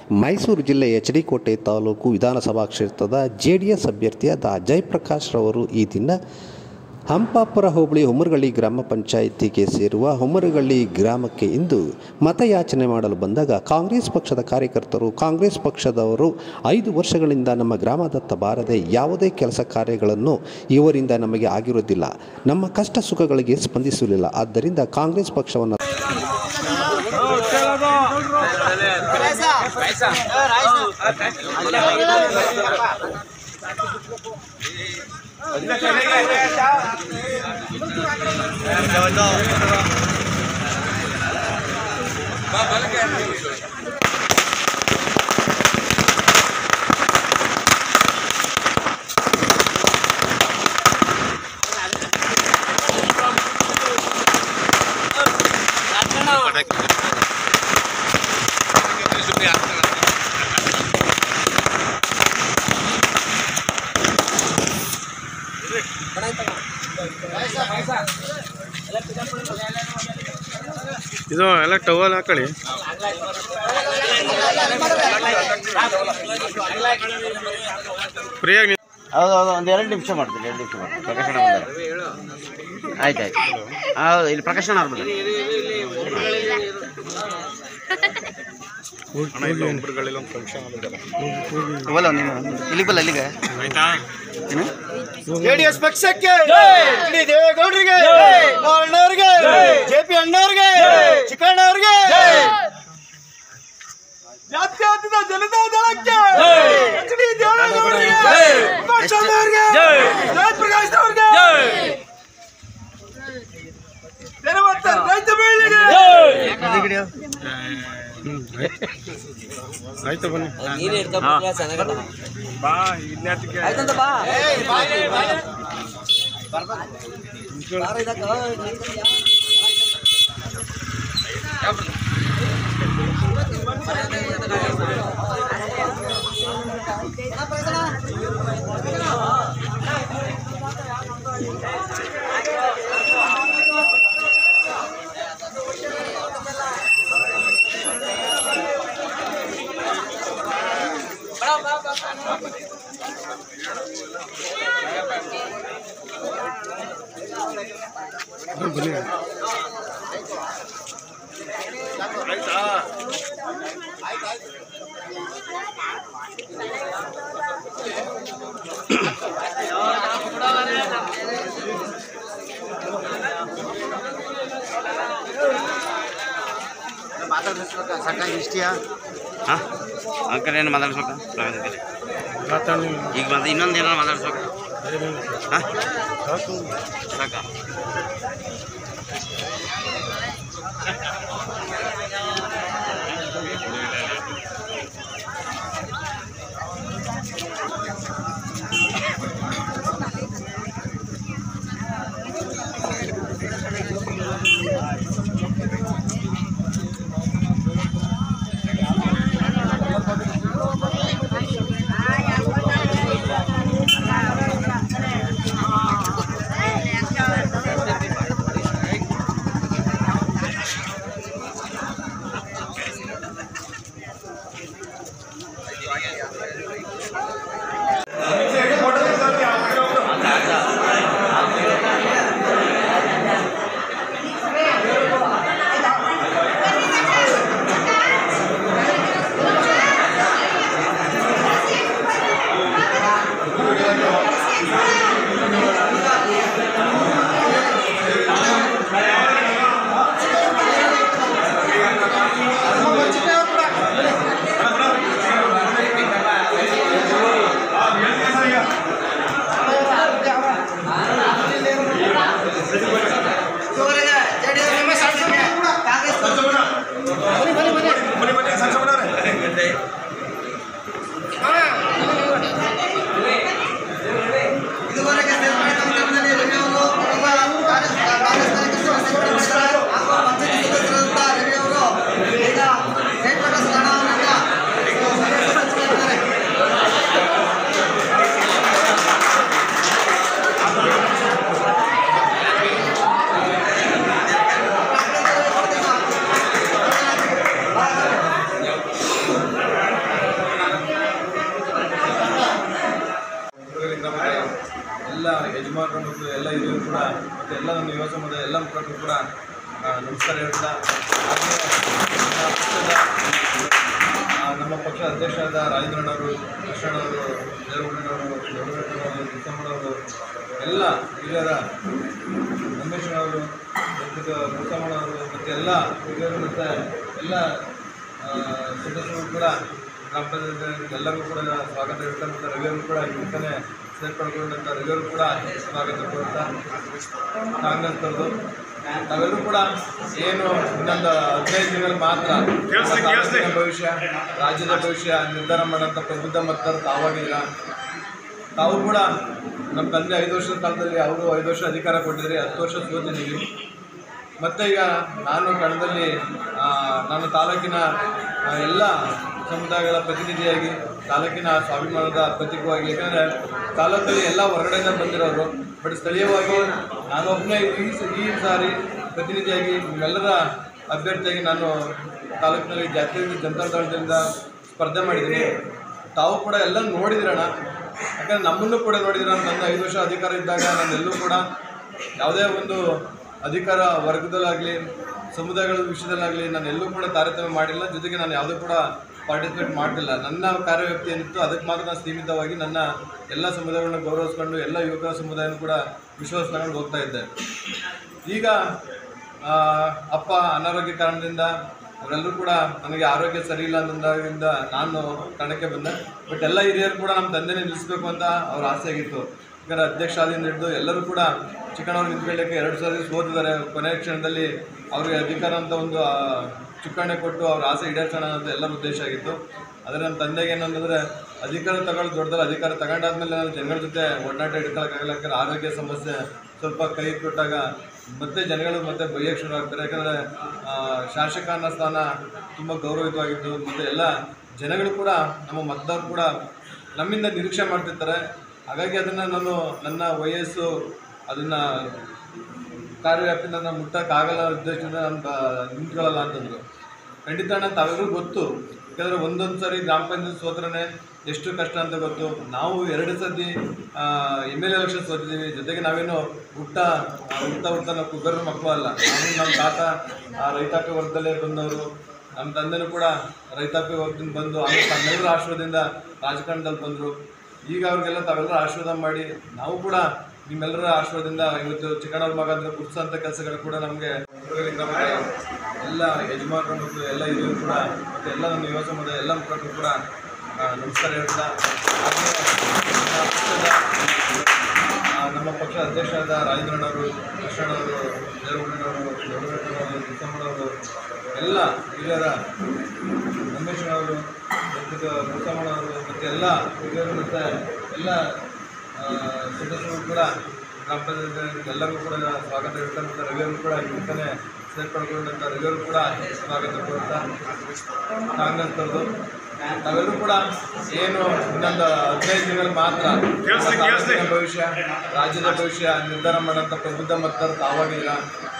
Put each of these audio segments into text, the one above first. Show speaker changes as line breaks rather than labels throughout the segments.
ಮೈಸೂರು ಜಿಲ್ಲೆ H D ಕೋಟೆ ತಾಲೂಕು ವಿಧಾನಸಭಾ ಕ್ಷೇತ್ರದ ಜೆ ಡಿ ಎಸ್ ಅಭ್ಯರ್ಥಿಯಾದ ಜಯಪ್ರಕಾಶ್ ರವರು ಈ ದಿನ ಹಂಪಾಪುರ ಹೋಬಳಿ ಹುಮ್ಮರಗಳ್ಳಿ ಗ್ರಾಮ ಪಂಚಾಯಿತಿಗೆ ಸೇರುವ ಹುಮ್ಮರಗಳ್ಳಿ ಗ್ರಾಮಕ್ಕೆ ಇಂದು ಮತಯಾಚನೆ ಮಾಡಲು ಬಂದಾಗ ಕಾಂಗ್ರೆಸ್ ಪಕ್ಷದ ಕಾರ್ಯಕರ್ತರು ಕಾಂಗ್ರೆಸ್ ಪಕ್ಷದವರು ಐದು ವರ್ಷಗಳಿಂದ ನಮ್ಮ ಗ್ರಾಮದತ್ತ ಬಾರದೆ ಯಾವುದೇ ಕೆಲಸ ಕಾರ್ಯಗಳನ್ನು ಇವರಿಂದ ನಮಗೆ ಆಗಿರುವುದಿಲ್ಲ ನಮ್ಮ ಕಷ್ಟ ಸುಖಗಳಿಗೆ ಸ್ಪಂದಿಸಲಿಲ್ಲ ಆದ್ದರಿಂದ ಕಾಂಗ್ರೆಸ್ ಪಕ್ಷವನ್ನು
ಇದು ಎಲ್ಲ ಟವಲ್ ಹಾಕೊಳ್ಳಿ ಫ್ರೀಯಾಗಿ
ಹೌದು ಹೌದು ಒಂದು ಎರಡು ನಿಮಿಷ ಮಾಡ್ತೀನಿ ಎರಡು ನಿಮಿಷ ಮಾಡ್ತೀನಿ ಪ್ರಕಾಶನ ಬಂದರೆ ಆಯ್ತು ಆಯ್ತು ಹೌದು ಇಲ್ಲಿ ಪ್ರಕಾಶನ ಅವ್ರು ಬಂದರೆ
ಒಬ್ಬರುಗಳಲ್ಲಿ ಒಂದು ಫಂಕ್ಷನ್
ಬಲ್ಲ ನೀನು ಇಲ್ಲಿಗೆ ಬಲ್ಲ ಅಲ್ಲಿಗೆ ಏನು
ಜೆಡಿಎಸ್ ಪಕ್ಷಕ್ಕೆ ಡಿ ದೇವೇಗೌಡರಿಗೆ ಅಣ್ಣವ್ರಿಗೆ ಜೆ ಪಿ ಅಣ್ಣವ್ರಿಗೆ ಚಿಕ್ಕಣ್ಣವ್ರಿಗೆ ಜಾತ್ಯತೀತ ಜನತಾ ದಳಕ್ಕೆ ಎಚ್ ಡಿ ದೇವೇಗೌಡರಿಗೆ ಪಕ್ಷದವ್ರಿಗೆ ಜಯಪ್ರಕಾಶ್ ಅವ್ರಿಗೆ ಜನಮತ ರೈತ ಮಹಿಳೆಗೆ
ಆಯ್ತು ಬನ್ನಿ ಬಾ ಇಲ್ಲೇ ಅದಕ್ಕೆ ಬನ್ನಿ
ಮಾತಾಡಿಸ್ಬೇಕಾ ಸರ್ಕಾರ ಇಷ್ಟಿಯಾ
ಹಾಂ ಅಂಕಲ್ ಏನು ಮಾತಾಡ್ಸ್ಬೇಕಾ ಪ್ರವೇಶ ಅಂಕಲ್
ಮಾತಾಡಿ
ಈಗ ಬಂದು ಇನ್ನೊಂದು ಏನಾರು ಮಾತಾಡ್ಸ್ಬೇಕಾ ಹಾಂ ಸಾಕಾ
ಎಲ್ಲ ನನ್ನ ಯುವ ಸಮುದಾಯ ಎಲ್ಲ ಮುಖಂಡರು ಕೂಡ ಆ, ನಮಸ್ಕಾರ ಹೇಳ್ತಾ ಹಾಗೆ ನಮ್ಮ ಪಕ್ಷದ ಆ, ನಮ್ಮ ಪಕ್ಷ ಅಧ್ಯಕ್ಷರಾದ ರಾಜೇಂದ್ರಣ್ಣವರು ಕೃಷ್ಣಣ್ಣವರು ದೇವಗುಣ್ಣವರು ದೇವಗುಣ್ಣವರು ನಿಸಮ್ಮನವರು ಎಲ್ಲ ಹಿರಿಯರ ರಮೇಶ್ನವರು ಮತ್ತು ಮುಸಮ್ಮನವರು ಮತ್ತು ಎಲ್ಲ ಹಿರಿಯರು ಮತ್ತು ಎಲ್ಲ ಆ, ಸದಸ್ಯರು ಕೂಡ ಗ್ರಾಮ ಪಂಚಾಯತ್ ಎಲ್ಲರಿಗೂ ಕೂಡ ಸ್ವಾಗತ ಹೇಳ್ತಾ ಮತ್ತು ರವಿಯವರು ಕೂಡ ಇವತ್ತೇ ಸೇರ್ಪಡೆಗೊಂಡಂಥ ರವಿಯವರು ಕೂಡ ಸ್ವಾಗತ ಕೊಡ್ತಾ ಕಾಂಗ್ರೆಸ್ನವ್ರದ್ದು ನಾವೆಲ್ಲರೂ ಕೂಡ ಏನು ಇನ್ನೊಂದು ಹದಿನೈದು ದಿನಗಳು ಮಾತ್ರ ನಮ್ಮ ತಾಲೂಕಿನ ಭವಿಷ್ಯ ರಾಜ್ಯದ ಭವಿಷ್ಯ ನಿರ್ಧಾರ ಮಾಡೋಂಥ ಪ್ರಬುದ್ಧ ಮತದಾರರು ತಾವಾಗಿದ್ದೀರಾ ತಾವು ಕೂಡ ನಮ್ಮ ತಂದೆ ಐದು ವರ್ಷದ ಕಾಲದಲ್ಲಿ ಅವರು ಐದು ವರ್ಷ ಅಧಿಕಾರ ಕೊಟ್ಟಿದ್ರಿ ಹತ್ತು ವರ್ಷ ಸೋತಿದ್ದೀವಿ ಮತ್ತು ಈಗ ನಾನು ಕಣದಲ್ಲಿ ಆ, ನಾನು ತಾಲೂಕಿನ ಆ, ಎಲ್ಲ ಸಮುದಾಯಗಳ ಪ್ರತಿನಿಧಿಯಾಗಿ ತಾಲೂಕಿನ ಸ್ವಾಭಿಮಾನದ ಪ್ರತೀಕವಾಗಿ ಯಾಕಂದರೆ ತಾಲೂಕಲ್ಲಿ ಎಲ್ಲ ಹೊರಗಡೆಯಿಂದ ಬಂದಿರೋರು ಬಟ್ ಸ್ಥಳೀಯವಾಗಿ ನಾನೊಬ್ಬನೇ ಈ ಸ- ಈ ಸಾರಿ ಪ್ರತಿನಿಧಿಯಾಗಿ ನಿಮ್ಮೆಲ್ಲರ ಅಭ್ಯರ್ಥಿಯಾಗಿ ನಾನು ತಾಲೂಕಿನಲ್ಲಿ ಜಾತ್ಯತೀತ ಜನತಾ ದಳದಿಂದ ಸ್ಪರ್ಧೆ ಮಾಡಿದ್ದೀನಿ ತಾವು ಕೂಡ ಎಲ್ಲ ನೋಡಿದಿರಣ ಯಾಕಂದ್ರೆ ನಮ್ಮನ್ನು ಕೂಡ ನೋಡಿದಿರ ನನ್ನ ಐದು ವರ್ಷ ಅಧಿಕಾರ ಇದ್ದಾಗ ನಾನೆಲ್ಲೂ ಕೂಡ ಯಾವುದೇ ಒಂದು ಅಧಿಕಾರ ವರ್ಗದಲ್ಲಾಗಲಿ ಸಮುದಾಯಗಳ ವಿಷಯದಲ್ಲಾಗಲಿ ನಾನು ಎಲ್ಲೂ ಕೂಡ ತಾರತಮ್ಯ ಮಾಡಿಲ್ಲ ಜೊತೆಗೆ ನಾನು ಯಾವುದೂ ಕೂಡ ಪಾರ್ಟಿಸಿಪೇಟ್ ಮಾಡಲಿಲ್ಲ ನನ್ನ ಕಾರ್ಯವ್ಯಾಪ್ತಿ ಏನಿತ್ತು ಅದಕ್ಕೆ ಮಾತ್ರ ನಾನು ಸೀಮಿತವಾಗಿ ನನ್ನ ಎಲ್ಲ ಸಮುದಾಯಗಳನ್ನ ಗೌರವಿಸ್ಕೊಂಡು ಎಲ್ಲ ಯುವಕ ಸಮುದಾಯನೂ ಕೂಡ ವಿಶ್ವಾಸ ತಗೊಂಡು ಹೋಗ್ತಾ ಇದ್ದೆ ಈಗ ಆ, ಅಪ್ಪ ಅನಾರೋಗ್ಯ ಕಾರಣದಿಂದ ಅವರೆಲ್ಲರೂ ಕೂಡ ನನಗೆ ಆರೋಗ್ಯ ಸರಿ ಇಲ್ಲ ಅನ್ನೋದಾಗಿಂದ ನಾನು ಕಣಕ್ಕೆ ಬಂದೆ ಬಟ್ ಎಲ್ಲ ಹಿರಿಯರು ಕೂಡ ನಮ್ಮ ತಂದೆನೇ ನಿಲ್ಲಿಸಬೇಕು ಅಂತ ಅವ್ರ ಆಸೆ ಆಗಿತ್ತು ಯಾಕಂದರೆ ಅಧ್ಯಕ್ಷ ಆದಿಂದ ಹಿಡಿದು ಎಲ್ಲರೂ ಕೂಡ ಚಿಕ್ಕಣ್ಣವ್ರು ನಿಂತ್ಕೊಳ್ಳಿಕ್ಕೆ ಎರಡು ಸಾರಿ ಸೋತಿದ್ದಾರೆ ಕೊನೆಯ ಕ್ಷಣದಲ್ಲಿ ಅವ್ರಿಗೆ ಅಧಿಕಾರ ಅಂತ ಒಂದು ಆ, ಚುಕ್ಕಾಣಿ ಕೊಟ್ಟು ಅವ್ರ ಆಸೆ ಈಡೇರ್ಸೋಣ ಅಂತ ಎಲ್ಲರ ಉದ್ದೇಶ ಆಗಿತ್ತು ಆದರೆ ನನ್ನ ತಂದೆಗೆ ಏನಂತಂದರೆ ಅಧಿಕಾರ ತಗೊಳ್ಳೋದು ದೊಡ್ಡದಲ್ಲ ಅಧಿಕಾರ ತಗೊಂಡಾದ್ಮೇಲೆ ನಾನು ಜನಗಳ ಜೊತೆ ಒಡನಾಟ ಹಿಡ್ಕೊಳ್ಳೋಕ್ಕಾಗಲ್ಲ ಯಾಕಂದ್ರೆ ಆರೋಗ್ಯ ಸಮಸ್ಯೆ ಸ್ವಲ್ಪ ಕೈ ಕೊಟ್ಟಾಗ ಮತ್ತೆ ಜನಗಳು ಮತ್ತೆ ಬೈಯಕ್ಕೆ ಶುರು ಆಗ್ತಾರೆ ಯಾಕಂದರೆ ಶಾಸಕ ಅನ್ನೋ ಸ್ಥಾನ ತುಂಬ ಗೌರವಿತವಾಗಿತ್ತು ಮತ್ತು ಎಲ್ಲ ಜನಗಳು ಕೂಡ ನಮ್ಮ ಮತದಾರರು ಕೂಡ ನಮ್ಮಿಂದ ನಿರೀಕ್ಷೆ ಮಾಡ್ತಿರ್ತಾರೆ ಹಾಗಾಗಿ ಅದನ್ನು ನಾನು ನನ್ನ ವಯಸ್ಸು ಅದನ್ನು ಕಾರ್ಯವ್ಯಾಪ್ತಿಯಿಂದ ನಾನು ಮುಟ್ಟಕ್ಕಾಗಲ್ಲ ಉದ್ದೇಶದಿಂದ ನಾನು ಬ- ನಿಂತ್ಕೊಳ್ಳಲ್ಲ ಅಂತಂದರು ಖಂಡಿತ ಅಣ್ಣ ತಾವೆಲ್ಲರೂ ಗೊತ್ತು ಯಾಕಂದರೆ ಒಂದೊಂದು ಸರಿ ಗ್ರಾಮ ಪಂಚಾಯತ್ ಸೋತ್ರನೇ ಎಷ್ಟು ಕಷ್ಟ ಅಂತ ಗೊತ್ತು ನಾವು ಎರಡು ಸತಿ ಎಮ್ ಎಲ್ ಎಲೆಕ್ಷನ್ ಸೋತಿದ್ದೀವಿ ಜೊತೆಗೆ ನಾವೇನು ಹುಟ್ಟ ಆ, ಹುಟ್ತಾ ಹುಟ್ತಾ ನಾವು ಕುಗ್ಗರ ಮಕ್ಕಳು ಅಲ್ಲ ನಾವು ನಮ್ಮ ತಾತ ಆ, ರೈತಾಪಿ ವರ್ಗದಲ್ಲೇ ಬಂದವರು ನಮ್ಮ ತಂದೆನೂ ಕೂಡ ರೈತಾಪಿ ವರ್ಗದಿಂದ ಬಂದು ಆಮೇಲೆ ತಮ್ಮೆಲ್ಲರ ಆಶ್ರಯದಿಂದ ರಾಜಕಾರಣದಲ್ಲಿ ಬಂದರು ಈಗ ಅವ್ರಿಗೆಲ್ಲ ತಾವೆಲ್ಲರ ಆಶೀರ್ವಾದ ಮಾಡಿ ನಾವು ಕೂಡ ನಿಮ್ಮೆಲ್ಲರ ಆಶೀರ್ವಾದದಿಂದ ಇವತ್ತು ಚಿಕ್ಕಣ್ಣವ್ರ ಮಗ ಅಂದ್ರೆ ಗುರ್ಸಂತ ಕೆಲಸಗಳು ಕೂಡ ನಮಗೆ ಗ್ರಾಮದ ಎಲ್ಲ ಯಜಮಾನರು ಮತ್ತು ಎಲ್ಲ ಹಿರಿಯರು ಕೂಡ ಮತ್ತು ಎಲ್ಲ ನಮ್ಮ ಯುವ ಸಮುದಾಯ ಎಲ್ಲ ಮುಖಂಡರು ಕೂಡ ಆ, ನಮಸ್ಕಾರ ಹೇಳ್ತಾ ಹಾಗೆ ನಮ್ಮ ಪಕ್ಷದ ಆ, ನಮ್ಮ ಪಕ್ಷ ಅಧ್ಯಕ್ಷರಾದ ರಾಜೇಂದ್ರಣ್ಣವರು ಕೃಷ್ಣಣ್ಣವರು ದೇವಗುಣ್ಣವರು ದೇವಗುಣ್ಣವರು ನಿಸಮ್ಮನವರು ಎಲ್ಲ ಹಿರಿಯರ ರಮೇಶ್ನವರು ಮತ್ತು ಮುಸಮ್ಮನವರು ಮತ್ತು ಎಲ್ಲ ಹಿರಿಯರು ಮತ್ತು ಎಲ್ಲ ಆ, ಸದಸ್ಯರು ಕೂಡ ಗ್ರಾಮ ಪಂಚಾಯತ್ ಎಲ್ಲರಿಗೂ ಕೂಡ ಸ್ವಾಗತ ಹೇಳ್ತಾ ಮತ್ತು ರವಿಯವರು ಕೂಡ ಇವತ್ತೇ ಸೇರ್ಪಡೆಗೊಂಡಂಥ ರವಿಯವರು ಕೂಡ ಸ್ವಾಗತ ಕೊಡ್ತಾ ಕಾಂಗ್ರೆಸ್ನವ್ರದ್ದು ನಾವೆಲ್ಲರೂ ಕೂಡ ಏನು ಇನ್ನೊಂದು ಹದಿನೈದು ದಿನಗಳು ಮಾತ್ರ ನಮ್ಮ ತಾಲೂಕಿನ ಭವಿಷ್ಯ ರಾಜ್ಯದ ಭವಿಷ್ಯ ನಿರ್ಧಾರ ಮಾಡೋಂಥ ಪ್ರಬುದ್ಧ ಮತದಾರರು ತಾವಾಗಿದ್ದೀರಾ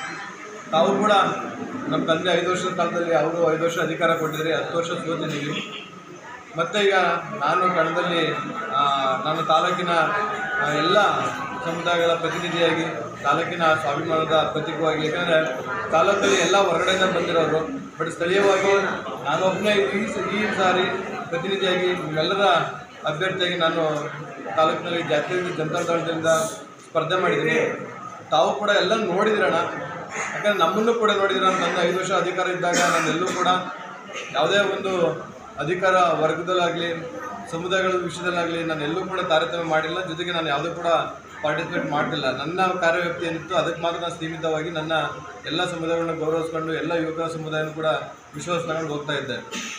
ತಾವು ಕೂಡ ನಮ್ಮ ತಂದೆ ಐದು ವರ್ಷದ ಕಾಲದಲ್ಲಿ ಅವರು ಐದು ವರ್ಷ ಅಧಿಕಾರ ಕೊಟ್ಟಿದ್ರಿ ಹತ್ತು ವರ್ಷ ಸೋತಿದ್ದೀವಿ ಮತ್ತು ಈಗ ನಾನು ಕಣದಲ್ಲಿ ಆ, ನಾನು ತಾಲೂಕಿನ ಆ, ಎಲ್ಲ ಸಮುದಾಯಗಳ ಪ್ರತಿನಿಧಿಯಾಗಿ ತಾಲೂಕಿನ ಸ್ವಾಭಿಮಾನದ ಪ್ರತೀಕವಾಗಿ ಯಾಕಂದರೆ ತಾಲೂಕಲ್ಲಿ ಎಲ್ಲ ಹೊರಗಡೆಯಿಂದ ಬಂದಿರೋರು ಬಟ್ ಸ್ಥಳೀಯವಾಗಿ ನಾನೊಬ್ಬನೇ ಈ ಸ- ಈ ಸಾರಿ ಪ್ರತಿನಿಧಿಯಾಗಿ ನಿಮ್ಮೆಲ್ಲರ ಅಭ್ಯರ್ಥಿಯಾಗಿ ನಾನು ತಾಲೂಕಿನಲ್ಲಿ ಜಾತ್ಯತೀತ ಜನತಾ ದಳದಿಂದ ಸ್ಪರ್ಧೆ ಮಾಡಿದ್ದೀನಿ ತಾವು ಕೂಡ ಎಲ್ಲ ನೋಡಿದಿರಣ ಯಾಕಂದ್ರೆ ನಮ್ಮನ್ನು ಕೂಡ ನೋಡಿದಿರ ನನ್ನ ಐದು ವರ್ಷ ಅಧಿಕಾರ ಇದ್ದಾಗ ನಾನೆಲ್ಲೂ ಕೂಡ ಯಾವುದೇ ಒಂದು ಅಧಿಕಾರ ವರ್ಗದಲ್ಲಾಗಲಿ ಸಮುದಾಯಗಳ ವಿಷಯದಲ್ಲಾಗಲಿ ನಾನು ಎಲ್ಲೂ ಕೂಡ ತಾರತಮ್ಯ ಮಾಡಿಲ್ಲ ಜೊತೆಗೆ ನಾನು ಯಾವುದೂ ಕೂಡ ಪಾರ್ಟಿಸಿಪೇಟ್ ಮಾಡಲಿಲ್ಲ ನನ್ನ ಕಾರ್ಯವ್ಯಾಪ್ತಿ ಏನಿತ್ತು ಅದಕ್ಕೆ ಮಾತ್ರ ನಾನು ಸೀಮಿತವಾಗಿ ನನ್ನ ಎಲ್ಲ ಸಮುದಾಯಗಳನ್ನ ಗೌರವಿಸ್ಕೊಂಡು ಎಲ್ಲ ಯುವಕ ಸಮುದಾಯನೂ ಕೂಡ ವಿಶ್ವಾಸ ತಗೊಂಡು ಹೋಗ್ತಾ ಇದ್ದೆ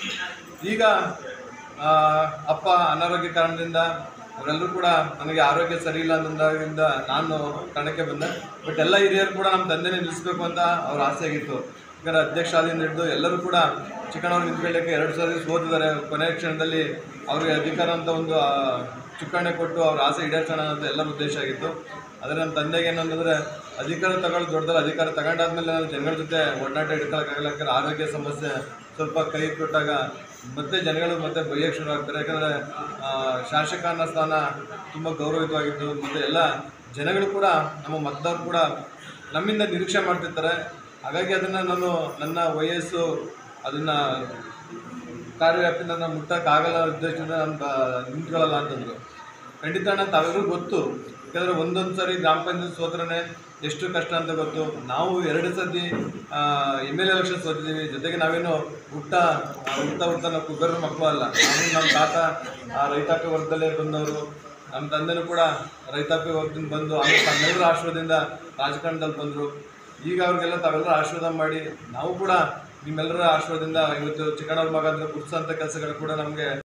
ಈಗ ಆ, ಅಪ್ಪ ಅನಾರೋಗ್ಯ ಕಾರಣದಿಂದ ಅವರೆಲ್ಲರೂ ಕೂಡ ನನಗೆ ಆರೋಗ್ಯ ಸರಿ ಇಲ್ಲ ಅನ್ನೋದಾಗಿಂದ ನಾನು ಕಣಕ್ಕೆ ಬಂದೆ ಬಟ್ ಎಲ್ಲ ಹಿರಿಯರು ಕೂಡ ನಮ್ಮ ತಂದೆನೇ ನಿಲ್ಲಿಸಬೇಕು ಅಂತ ಅವ್ರ ಆಸೆ ಆಗಿತ್ತು ಯಾಕಂದರೆ ಅಧ್ಯಕ್ಷ ಆದಿಂದ ಹಿಡಿದು ಎಲ್ಲರೂ ಕೂಡ ಚಿಕ್ಕಣ್ಣವ್ರು ನಿಂತ್ಕೊಳ್ಳಿಕ್ಕೆ ಎರಡು ಸಾರಿ ಸೋತಿದ್ದಾರೆ ಕೊನೆಯ ಕ್ಷಣದಲ್ಲಿ ಅವ್ರಿಗೆ ಅಧಿಕಾರ ಅಂತ ಒಂದು ಆ, ಚುಕ್ಕಾಣಿ ಕೊಟ್ಟು ಅವ್ರ ಆಸೆ ಈಡೇರ್ಸೋಣ ಅಂತ ಎಲ್ಲರ ಉದ್ದೇಶ ಆಗಿತ್ತು ಆದರೆ ನನ್ನ ತಂದೆಗೆ ಏನಂತಂದರೆ ಅಧಿಕಾರ ತಗೊಳ್ಳೋದು ದೊಡ್ಡದಲ್ಲ ಅಧಿಕಾರ ತಗೊಂಡಾದ್ಮೇಲೆ ನಾನು ಜನಗಳ ಜೊತೆ ಒಡನಾಟ ಹಿಡ್ಕೊಳ್ಳೋಕ್ಕಾಗಲ್ಲ ಯಾಕಂದ್ರೆ ಆರೋಗ್ಯ ಸಮಸ್ಯೆ ಸ್ವಲ್ಪ ಕೈ ಕೊಟ್ಟಾಗ ಮತ್ತೆ ಜನಗಳು ಮತ್ತೆ ಬೈಯಕ್ಕೆ ಶುರು ಆಗ್ತಾರೆ ಯಾಕಂದರೆ ಶಾಸಕ ಅನ್ನೋ ಸ್ಥಾನ ತುಂಬ ಗೌರವಿತವಾಗಿತ್ತು ಮತ್ತು ಎಲ್ಲ ಜನಗಳು ಕೂಡ ನಮ್ಮ ಮತದಾರರು ಕೂಡ ನಮ್ಮಿಂದ ನಿರೀಕ್ಷೆ ಮಾಡ್ತಿರ್ತಾರೆ ಹಾಗಾಗಿ ಅದನ್ನು ನಾನು ನನ್ನ ವಯಸ್ಸು ಅದನ್ನು ಕಾರ್ಯವ್ಯಾಪ್ತಿನ ನಾನು ಮುಟ್ಟಕ್ಕಾಗಲ್ಲ ಉದ್ದೇಶದಿಂದ ನಾನು ಬ- ನಿಂತ್ಕೊಳ್ಳಲ್ಲ ಅಂತಂದರು ಖಂಡಿತ ಅಣ್ಣ ತಾವೆಲ್ಲರೂ ಗೊತ್ತು ಯಾಕಂದರೆ ಒಂದೊಂದು ಸಾರಿ ಗ್ರಾಮ ಪಂಚಾಯತ್ ಸೋತ್ರನೇ ಎಷ್ಟು ಕಷ್ಟ ಅಂತ ಗೊತ್ತು ನಾವು ಎರಡು ಸತಿ ಎಮ್ ಎಲ್ ಎಲೆಕ್ಷನ್ ಸೋತಿದ್ದೀವಿ ಜೊತೆಗೆ ನಾವೇನು ಹುಟ್ಟ ಆ, ಹುಟ್ಟ ಹುಟ್ಟ ನಾವು ಕುಗ್ಗರ ಮಕ್ಕಳು ಅಲ್ಲ ನಾವು ನಮ್ಮ ತಾತ ಆ ರೈತಾಪಿ ವರ್ಗದಲ್ಲೇ ಬಂದವರು ನಮ್ಮ ತಂದೆನೂ ಕೂಡ ರೈತಾಪಿ ವರ್ಗದಿಂದ ಬಂದು ಆಮೇಲೆ ತಮ್ಮೆಲ್ಲರ ಆಶ್ರಯದಿಂದ ರಾಜಕಾರಣದಲ್ಲಿ ಬಂದರು ಈಗ ಅವ್ರಿಗೆಲ್ಲ ತಾವೆಲ್ಲರೂ ಆಶೀರ್ವಾದ ಮಾಡಿ ನಾವು ಕೂಡ ನಿಮ್ಮೆಲ್ಲರ ಆಶೀರ್ವಾದದಿಂದ ಇವತ್ತು ಚಿಕ್ಕಣ್ಣವ್ರ ಮಗ ಅಂದರೆ ಗುರ್ಸಂಥ ಕೆಲಸಗಳು ಕೂಡ ನಮಗೆ